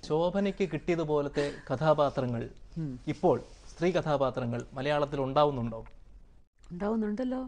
ശോഭനയ്ക്ക് കിട്ടിയതുപോലത്തെ കഥാപാത്രങ്ങൾ ഇപ്പോൾ സ്ത്രീ കഥാപാത്രങ്ങൾ മലയാളത്തിൽ ഉണ്ടാവുന്നുണ്ടോ ഉണ്ടാവുന്നുണ്ടല്ലോ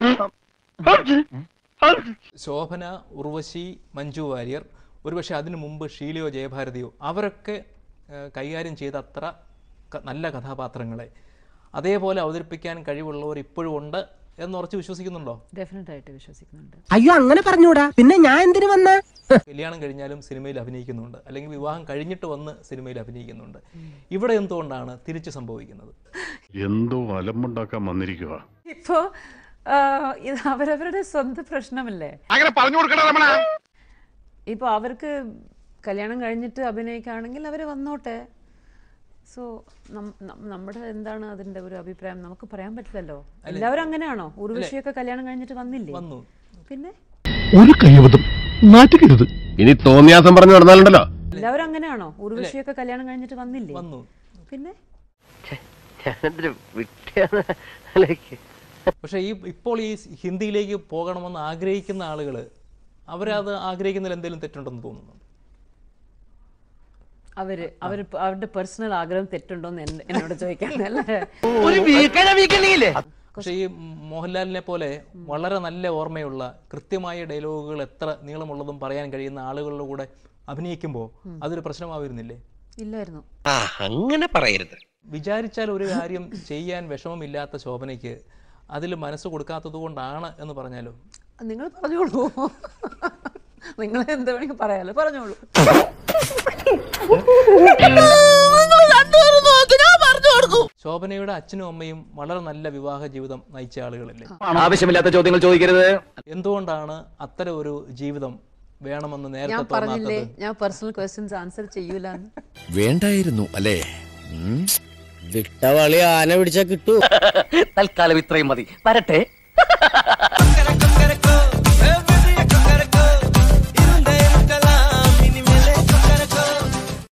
ശോഭന ഉർവശി മഞ്ജു വാര്യർ ഒരുപക്ഷെ അതിനു മുമ്പ് ഷീലയോ ജയഭാരതിയോ അവരൊക്കെ ഏഹ്, കൈകാര്യം ചെയ്ത അത്ര ക- നല്ല കഥാപാത്രങ്ങളെ അതേപോലെ അവതരിപ്പിക്കാൻ കഴിവുള്ളവർ ഇപ്പോഴും ഉണ്ട് എന്ന് ഉറച്ച് വിശ്വസിക്കുന്നുണ്ടോ ഡെഫിനറ്റ് ആയിട്ട് വിശ്വസിക്കുന്നുണ്ട് അയ്യോ അങ്ങനെ പറഞ്ഞൂടാ പിന്നെ ഞാൻ എന്തിനു വന്ന കല്യാണം കഴിഞ്ഞാലും സിനിമയിൽ അഭിനയിക്കുന്നുണ്ട് അല്ലെങ്കിൽ വിവാഹം കഴിഞ്ഞിട്ട് വന്ന് സിനിമയിൽ അഭിനയിക്കുന്നുണ്ട് ഇവിടെ എന്തുകൊണ്ടാണ് തിരിച്ചു സംഭവിക്കുന്നത് എന്തോ അലമ്പുണ്ടാക്കാൻ വന്നിരിക്കുക ഇപ്പോ ആ, ഇത് അവരവരുടെ സ്വന്തം പ്രശ്നമല്ലേ അങ്ങനെ പറഞ്ഞു കൊടുക്കണ രമണ ഇപ്പോൾ അവർക്ക് കല്യാണം കഴിഞ്ഞിട്ട് അഭിനയിക്കുകയാണെങ്കിൽ അവർ വന്നോട്ടെ സോ നമ്മുടെ എന്താണ് അതിന്റെ ഒരു അഭിപ്രായം നമുക്ക് പറയാൻ പറ്റില്ലല്ലോ എല്ലാവരും അങ്ങനെയാണോ ഉർവശിയൊക്കെ കല്യാണം കഴിഞ്ഞിട്ട് വന്നില്ലേ വന്നു പിന്നെ ഒരു കൈവതം നാറ്റുകരുത് ഇനി തോന്നിയാസം പറഞ്ഞു നടന്നാലുണ്ടല്ലോ എല്ലാവരും അങ്ങനെയാണോ ഉർവശിയൊക്കെ കല്യാണം കഴിഞ്ഞിട്ട് വന്നില്ലേ വന്നു പിന്നെ പക്ഷേ ഈ ഇപ്പോൾ ഈ ഹിന്ദിയിലേക്ക് പോകണമെന്ന് ആഗ്രഹിക്കുന്ന ആളുകൾ അവരത് ആഗ്രഹിക്കുന്നതിൽ എന്തെങ്കിലും തെറ്റുണ്ടെന്ന് തോന്നുന്നു അവര് അവര് പ- അവരുടെ പേഴ്സണൽ ആഗ്രഹം തെറ്റുണ്ടോന്ന് എന്നെ- എന്നോട് ചോദിക്കാനല്ലേ പക്ഷേ ഈ മോഹൻലാലിനെ പോലെ വളരെ നല്ല ഓർമ്മയുള്ള കൃത്യമായ ഡയലോഗുകൾ എത്ര നീളമുള്ളതും പറയാൻ കഴിയുന്ന ആളുകളുടെ കൂടെ അഭിനയിക്കുമ്പോൾ അതൊരു പ്രശ്നമാവുന്നില്ലേ ഇല്ലായിരുന്നു അങ്ങനെ പറയരുത് വിചാരിച്ചാൽ ഒരു കാര്യം ചെയ്യാൻ വിഷമമില്ലാത്ത ശോഭനയ്ക്ക് അതിൽ മനസ്സ് കൊടുക്കാത്തത് കൊണ്ടാണ് എന്ന് പറഞ്ഞാലോ നിങ്ങൾ പറഞ്ഞോളൂ നിങ്ങൾ എന്ത് വേണമെങ്കിൽ പറയാലോ പറഞ്ഞോളൂ ശോഭനയുടെ അച്ഛനും അമ്മയും വളരെ നല്ല വിവാഹ ജീവിതം നയിച്ച ആളുകളല്ലേ ആവശ്യമില്ലാത്ത ചോദ്യങ്ങൾ ചോദിക്കരുത് എന്തുകൊണ്ടാണ് അത്തരം ഒരു ജീവിതം വേണമെന്ന് ഞാൻ നേരത്തെ പറഞ്ഞില്ലേ തോന്നാത്തത് ഞാൻ പേഴ്സണൽ ക്വസ്റ്റ്യൻസ് ആൻസർ ചെയ്യൂല വേണ്ടായിരുന്നു അല്ലേ വിട്ടവളി ആന പിടിച്ചാ കിട്ടൂ തൽക്കാലം ഇത്രയും മതി വരട്ടെ